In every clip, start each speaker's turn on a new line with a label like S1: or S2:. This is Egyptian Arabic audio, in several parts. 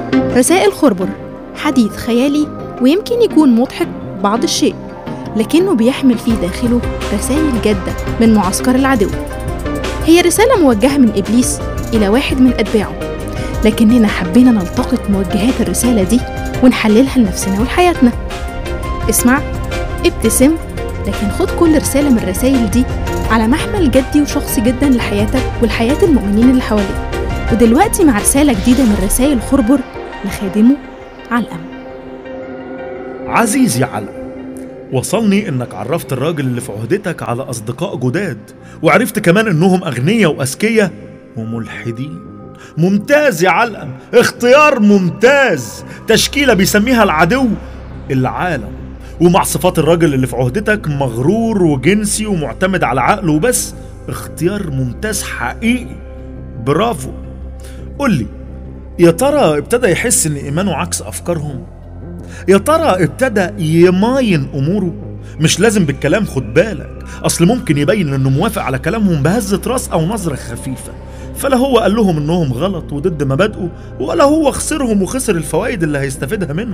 S1: رسائل خربر حديث خيالي ويمكن يكون مضحك بعض الشيء لكنه بيحمل في داخله رسائل جادة من معسكر العدو هي رسالة موجهة من إبليس إلى واحد من أتباعه لكننا حبينا نلتقط موجهات الرسالة دي ونحللها لنفسنا ولحياتنا اسمع ابتسم لكن خد كل رسالة من الرسائل دي على محمل جدي وشخصي جدا لحياتك ولحياة المؤمنين اللي حواليك ودلوقتي مع رسالة جديدة من رسائل خربر لخادمه علقم
S2: عزيزي علقم وصلني انك عرفت الراجل اللي في عهدتك على اصدقاء جداد وعرفت كمان انهم اغنياء واذكياء وملحدين ممتاز يا علقم اختيار ممتاز تشكيله بيسميها العدو العالم ومع صفات الراجل اللي في عهدتك مغرور وجنسي ومعتمد على عقله وبس اختيار ممتاز حقيقي برافو قول لي يا ترى ابتدى يحس ان ايمانه عكس افكارهم يا ترى ابتدى يماين اموره مش لازم بالكلام خد بالك اصل ممكن يبين انه موافق على كلامهم بهزة راس او نظرة خفيفة فلا هو قال لهم انهم غلط وضد مبادئه ولا هو خسرهم وخسر الفوائد اللي هيستفيدها منهم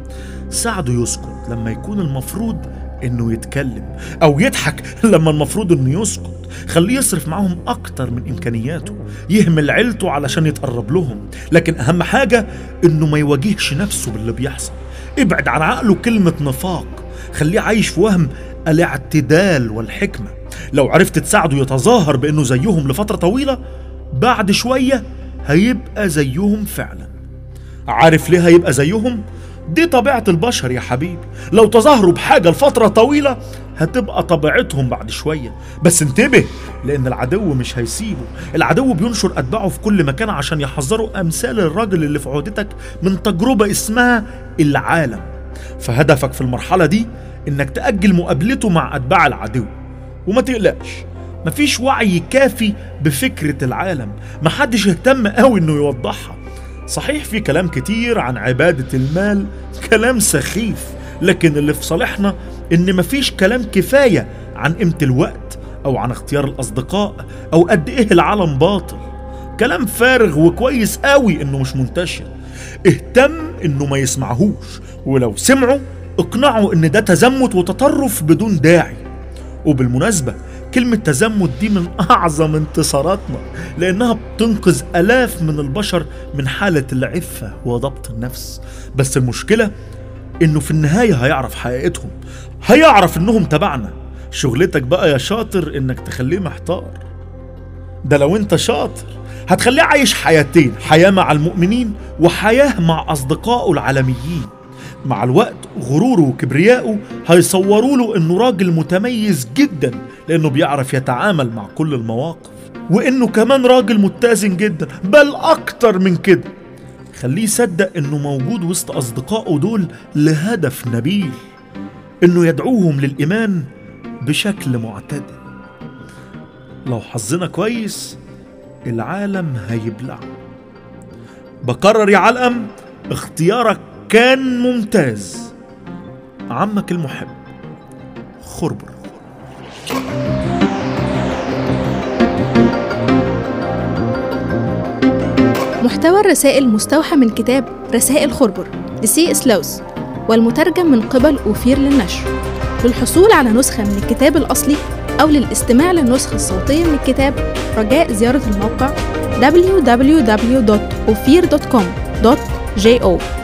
S2: ساعده يسكت لما يكون المفروض انه يتكلم او يضحك لما المفروض انه يسكت خليه يصرف معاهم اكتر من امكانياته يهمل عيلته علشان يتقرب لهم لكن اهم حاجة انه ما يواجهش نفسه باللي بيحصل ابعد عن عقله كلمة نفاق خليه عايش في وهم الاعتدال والحكمة لو عرفت تساعده يتظاهر بانه زيهم لفترة طويلة بعد شوية هيبقى زيهم فعلا عارف ليه هيبقى زيهم؟ دي طبيعة البشر يا حبيبي لو تظاهروا بحاجة لفترة طويلة هتبقى طبيعتهم بعد شوية بس انتبه لأن العدو مش هيسيبه العدو بينشر أتباعه في كل مكان عشان يحذروا أمثال الراجل اللي في عهدتك من تجربة اسمها العالم فهدفك في المرحلة دي إنك تأجل مقابلته مع أتباع العدو وما تقلقش مفيش وعي كافي بفكرة العالم محدش اهتم قوي إنه يوضحها صحيح في كلام كتير عن عبادة المال كلام سخيف لكن اللي في صالحنا إن مفيش كلام كفاية عن قيمة الوقت أو عن اختيار الأصدقاء أو قد إيه العالم باطل كلام فارغ وكويس قوي إنه مش منتشر اهتم إنه ما يسمعهوش ولو سمعوا اقنعوا إن ده تزمت وتطرف بدون داعي وبالمناسبة كلمة تزمت دي من أعظم انتصاراتنا لأنها بتنقذ آلاف من البشر من حالة العفة وضبط النفس بس المشكلة إنه في النهاية هيعرف حقيقتهم هيعرف إنهم تبعنا شغلتك بقى يا شاطر إنك تخليه محتار ده لو أنت شاطر هتخليه عايش حياتين حياة مع المؤمنين وحياة مع أصدقائه العالميين مع الوقت غروره وكبريائه هيصوروا له انه راجل متميز جدا لانه بيعرف يتعامل مع كل المواقف وانه كمان راجل متزن جدا بل اكتر من كده خليه يصدق انه موجود وسط اصدقائه دول لهدف نبيل انه يدعوهم للايمان بشكل معتدل لو حظنا كويس العالم هيبلع بكرر يا علقم اختيارك كان ممتاز عمك المحب خربر
S1: محتوى الرسائل مستوحى من كتاب رسائل خربر لسي سلوس والمترجم من قبل أوفير للنشر للحصول على نسخة من الكتاب الأصلي أو للاستماع للنسخة الصوتية من الكتاب رجاء زيارة الموقع www.ophir.com.jo